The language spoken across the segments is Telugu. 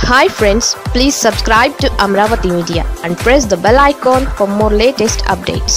hi friends please subscribe to Amaravati media and press the bell icon for more latest updates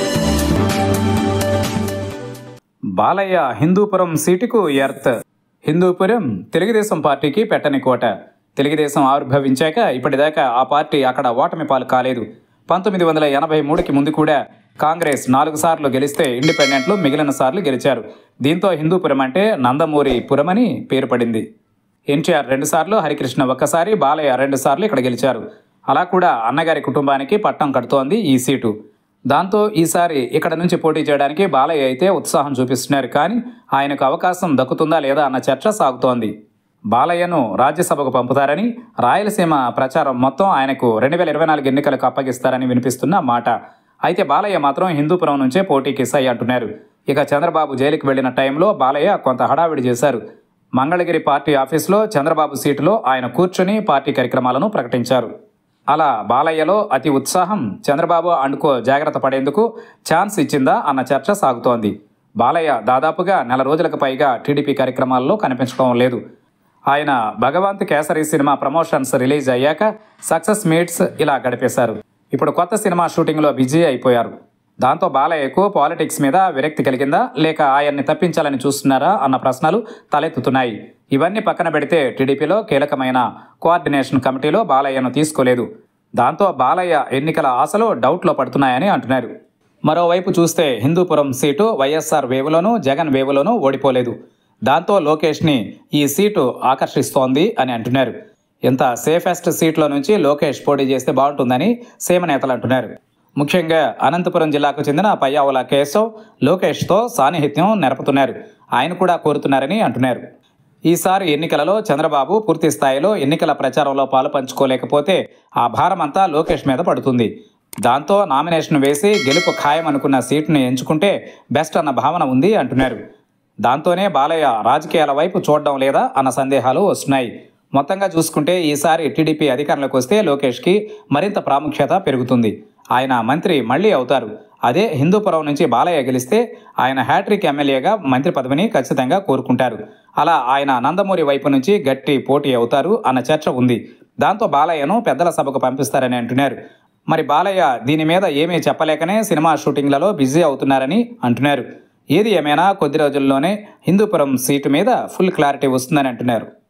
Balayya Hindupuram సీటుకు ఎర్త్ హిందూపురం తెలుగుదేశం పార్టీకి పెట్టని కోట తెలుగుదేశం ఆవిర్భవించాక ఇప్పటిదాకా ఆ పార్టీ అక్కడ ఓటమి పాలు కాలేదు పంతొమ్మిది వందల ఎనభై మూడుకి ముందు కూడా కాంగ్రెస్ నాలుగు సార్లు గెలిస్తే ఇండిపెండెంట్లు మిగిలిన సార్లు గెలిచారు దీంతో హిందూపురం అంటే నందమూరి పురమని పేరు పడింది ఎన్టీఆర్ రెండుసార్లు హరికృష్ణ ఒక్కసారి బాలయ్య రెండుసార్లు ఇక్కడ గెలిచారు అలా కూడా అన్నగారి కుటుంబానికి పట్టం కడుతోంది ఈ సీటు దాంతో ఈసారి ఇక్కడ నుంచి పోటీ చేయడానికి బాలయ్య అయితే ఉత్సాహం చూపిస్తున్నారు కానీ ఆయనకు అవకాశం దక్కుతుందా లేదా అన్న చర్చ సాగుతోంది బాలయ్యను రాజ్యసభకు పంపుతారని రాయలసీమ ప్రచారం మొత్తం ఆయనకు రెండు వేల ఇరవై నాలుగు ఎన్నికలకు అప్పగిస్తారని వినిపిస్తున్న మాట అయితే బాలయ్య మాత్రం హిందూపురం నుంచే పోటీకి సై అంటున్నారు ఇక చంద్రబాబు జైలుకి వెళ్లిన టైంలో బాలయ్య కొంత హడావిడి చేశారు మంగళగిరి పార్టీ ఆఫీసులో చంద్రబాబు సీటులో ఆయన కూర్చుని పార్టీ కార్యక్రమాలను ప్రకటించారు అలా బాలయ్యలో అతి ఉత్సాహం చంద్రబాబు అండుకో జాగ్రత్త పడేందుకు ఛాన్స్ ఇచ్చిందా అన్న చర్చ సాగుతోంది బాలయ్య దాదాపుగా నెల రోజులకు పైగా టీడీపీ కార్యక్రమాల్లో కనిపించడం లేదు ఆయన Bhagavanth Kesari cinema promotions release అయ్యాక సక్సెస్ మీట్స్ ఇలా గడిపేశారు ఇప్పుడు కొత్త సినిమా షూటింగ్లో బిజీ అయిపోయారు దాంతో బాలయ్యకు పాలిటిక్స్ మీద విరక్తి కలిగిందా లేక ఆయన్ని తప్పించాలని చూస్తున్నారా అన్న ప్రశ్నలు తలెత్తుతున్నాయి ఇవన్నీ పక్కన పెడితే టీడీపీలో కీలకమైన కోఆర్డినేషన్ కమిటీలో బాలయ్యను తీసుకోలేదు దాంతో బాలయ్య ఎన్నికల ఆశలు డౌట్లో పడుతున్నాయని అంటున్నారు మరోవైపు చూస్తే హిందూపురం సీటు వైఎస్ఆర్ వేవులోనూ జగన్ వేవులోనూ ఓడిపోలేదు దాంతో లోకేష్ని ఈ సీటు ఆకర్షిస్తోంది అని అంటున్నారు ఇంత సేఫెస్ట్ సీట్లో నుంచి లోకేష్ పోటీ చేస్తే బాగుంటుందని సీమ నేతలు అంటున్నారు ముఖ్యంగా అనంతపురం జిల్లాకు చెందిన పయ్యావుల కేశవ్ లోకేష్తో సాన్నిహిత్యం నెరపుతున్నారు ఆయన కూడా కోరుతున్నారని అంటున్నారు ఈసారి ఎన్నికలలో చంద్రబాబు పూర్తి స్థాయిలో ఎన్నికల ప్రచారంలో పాలు పంచుకోలేకపోతే ఆ భారమంతా లోకేష్ మీద పడుతుంది దాంతో నామినేషన్ వేసి గెలుపు ఖాయం అనుకున్న సీటును ఎంచుకుంటే బెస్ట్ అన్న భావన ఉంది అంటున్నారు దాంతోనే బాలయ్య రాజకీయాల వైపు చూడడం లేదా అన్న సందేహాలు వస్తున్నాయి మొత్తంగా చూసుకుంటే ఈసారి టీడీపీ అధికారంలోకి వస్తే లోకేష్కి మరింత ప్రాముఖ్యత పెరుగుతుంది ఆయన మంత్రి మళ్ళీ అవుతారు అదే హిందూపురం నుంచి బాలయ్య గెలిస్తే ఆయన హ్యాట్రిక్ ఎమ్మెల్యేగా మంత్రి పదవిని ఖచ్చితంగా కోరుకుంటారు అలా ఆయన నందమూరి వైపు నుంచి గట్టి పోటీ అవుతారు అన్న చర్చ ఉంది దాంతో బాలయ్యను పెద్దల సభకు పంపిస్తారని అంటున్నారు మరి బాలయ్య దీని మీద ఏమీ చెప్పలేకనే సినిమా షూటింగ్లలో బిజీ అవుతున్నారని అంటున్నారు ఏది ఏమైనా కొద్ది రోజుల్లోనే హిందూపురం సీటు మీద ఫుల్ క్లారిటీ వస్తుందని అంటున్నారు